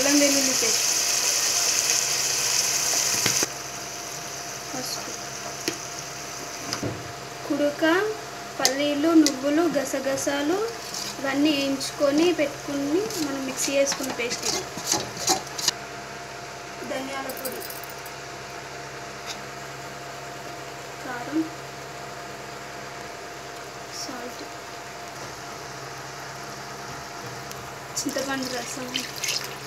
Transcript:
అల్లం వెల్లుల్లి పేస్ట్ పసుపు కుడుక పల్లీలు నువ్వులు గసగసాలు ఇవన్నీ వేయించుకొని పెట్టుకుని మనం మిక్సీ చేసుకున్న పేస్ట్ ఇది ధనియాల పొడి కారం సాల్ట్ చింతపండు రసం